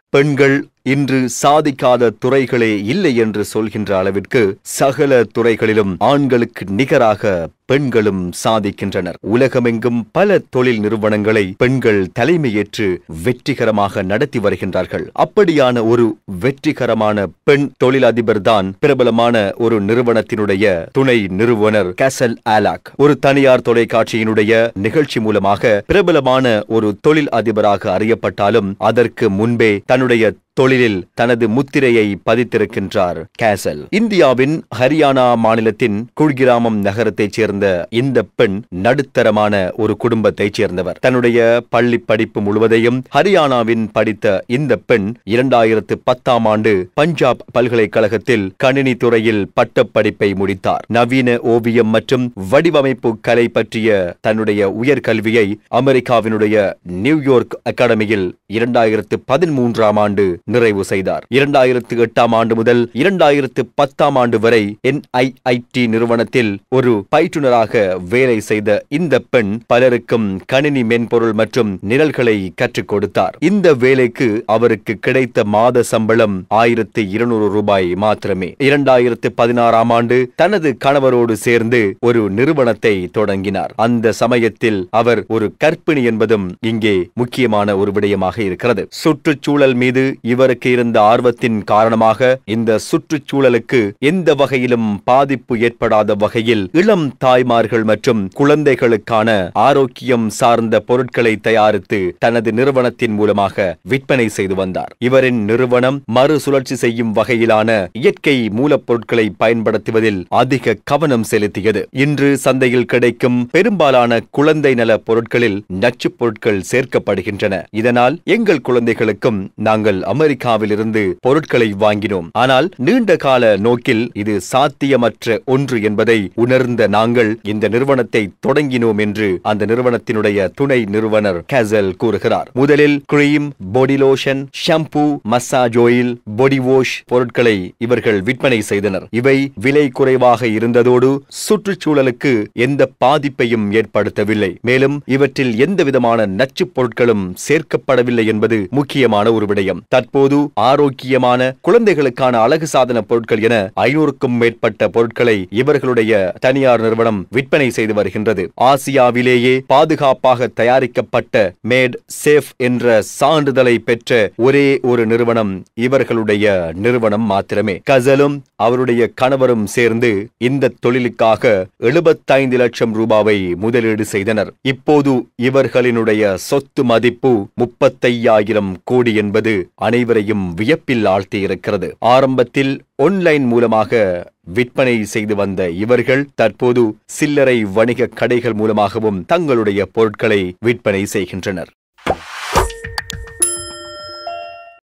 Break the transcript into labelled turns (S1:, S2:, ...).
S1: பெண்கள் இன்று சாதிக்காத துறைகளே இல்லை என்று சொல்கின்ற அளவிற்கு சகல துறைகளிலும் ஆண்களுக்கு நிகராக பெண்களும் சாதிக்கின்றனர் உலகமெங்கும் பல தொழில் நிறுவனங்களை பெண்கள் தலைமையேற்று வெற்றிகரமாக நடத்தி வருகின்றார்கள் அப்படியான ஒரு வெற்றிகரமான பெண் தொழிலதிபர் தான் பிரபலமான ஒரு நிறுவனத்தினுடைய துணை நிறுவனர் கேசல் ஆலாக் ஒரு தனியார் தொலைக்காட்சியினுடைய நிகழ்ச்சி மூலமாக பிரபலமான ஒரு தொழில் அதிபராக அறியப்பட்டாலும் அதற்கு முன்பே தன்னுடைய தொழிலில் தனது முத்திரையை பதித்திருக்கின்றார் கேசல் இந்தியாவின் ஹரியானா மாநிலத்தின் குழ்கிராமம் நகரத்தைச் சேர்ந்த இந்த பெண் நடுத்தரமான ஒரு குடும்பத்தைச் சேர்ந்தவர் தன்னுடைய பள்ளி படிப்பு முழுவதையும் ஹரியானாவின் படித்த இந்த பெண் இரண்டாயிரத்து பத்தாம் ஆண்டு பஞ்சாப் பல்கலைக்கழகத்தில் கணினி துறையில் பட்டப்படிப்பை முடித்தார் நவீன ஓவியம் மற்றும் வடிவமைப்பு கலை பற்றிய தன்னுடைய உயர்கல்வியை அமெரிக்காவினுடைய நியூயார்க் அகாடமியில் இரண்டாயிரத்து பதிமூன்றாம் ஆண்டு நிறைவு செய்தார் இரண்டாயிரத்து எட்டாம் ஆண்டு முதல் இரண்டாயிரத்து பத்தாம் ஆண்டு வரை என்ஐஐடி நிறுவனத்தில் ஒரு பயிற்றுனராக வேலை செய்த இந்த பெண் பலருக்கும் கணினி மென்பொருள் மற்றும் நிரல்களை கற்றுக் கொடுத்தார் இந்த வேலைக்கு அவருக்கு கிடைத்த மாத சம்பளம் ஆயிரத்து இருநூறு ரூபாய் மாத்திரமே இரண்டாயிரத்து பதினாறாம் ஆண்டு தனது கணவரோடு சேர்ந்து ஒரு நிறுவனத்தை தொடங்கினார் அந்த சமயத்தில் அவர் ஒரு கற்பிணி என்பதும் இங்கே முக்கியமான ஒரு விடயமாக இருக்கிறது சுற்றுச்சூழல் மீது இவருக்கு இருந்த ஆர்வத்தின் காரணமாக இந்த சுற்றுச்சூழலுக்கு எந்த வகையிலும் பாதிப்பு ஏற்படாத வகையில் இளம் தாய்மார்கள் மற்றும் குழந்தைகளுக்கான ஆரோக்கியம் சார்ந்த பொருட்களை தயாரித்து தனது நிறுவனத்தின் மூலமாக விற்பனை செய்து வந்தார் இவரின் நிறுவனம் மறுசுழற்சி செய்யும் வகையிலான இயற்கை மூலப்பொருட்களை பயன்படுத்துவதில் அதிக கவனம் செலுத்தியது இன்று சந்தையில் கிடைக்கும் பெரும்பாலான குழந்தை நல பொருட்களில் நச்சுப் பொருட்கள் சேர்க்கப்படுகின்றன இதனால் எங்கள் குழந்தைகளுக்கும் நாங்கள் அமெரிக்காவில் இருந்து பொருட்களை வாங்கினோம் ஆனால் நீண்ட கால நோக்கில் இது சாத்தியமற்ற ஒன்று என்பதை உணர்ந்த நாங்கள் இந்த நிறுவனத்தை தொடங்கினோம் என்று அந்த நிறுவனத்தினுடைய துணை நிறுவனர் கேசல் கூறுகிறார் முதலில் cream body lotion shampoo massage oil body wash பொருட்களை இவர்கள் விற்பனை செய்தனர் இவை விலை குறைவாக இருந்ததோடு சுற்றுச்சூழலுக்கு எந்த பாதிப்பையும் ஏற்படுத்தவில்லை மேலும் இவற்றில் எந்த விதமான நச்சுப் பொருட்களும் சேர்க்கப்படவில்லை என்பது முக்கியமான ஒரு விடயம் தற்போது ஆரோக்கியமான குழந்தைகளுக்கான அழகு சாதன பொருட்கள் என ஐநூறுக்கும் மேற்பட்ட பொருட்களை இவர்களுடைய தனியார் நிறுவனம் விற்பனை செய்து வருகின்றது ஆசியாவிலேயே பாதுகாப்பாக தயாரிக்கப்பட்ட மேட் சேஃப் என்ற சான்றிதழை பெற்ற ஒரே ஒரு நிறுவனம் இவர்களுடைய நிறுவனம் மாத்திரமே கசலும் அவருடைய கணவரும் சேர்ந்து இந்த தொழிலுக்காக எழுபத்தைந்து லட்சம் ரூபாவை முதலீடு செய்தனர் இப்போது இவர்களினுடைய சொத்து மதிப்பு முப்பத்தையாயிரம் கோடி என்பது அனைவரையும் வியப்பில் ஆழ்த்தியிருக்கிறது ஆரம்பத்தில் ஒன்லைன் மூலமாக விற்பனை செய்து வந்த இவர்கள் தற்போது சில்லறை வணிக கடைகள் மூலமாகவும் தங்களுடைய பொருட்களை விற்பனை செய்கின்றனர்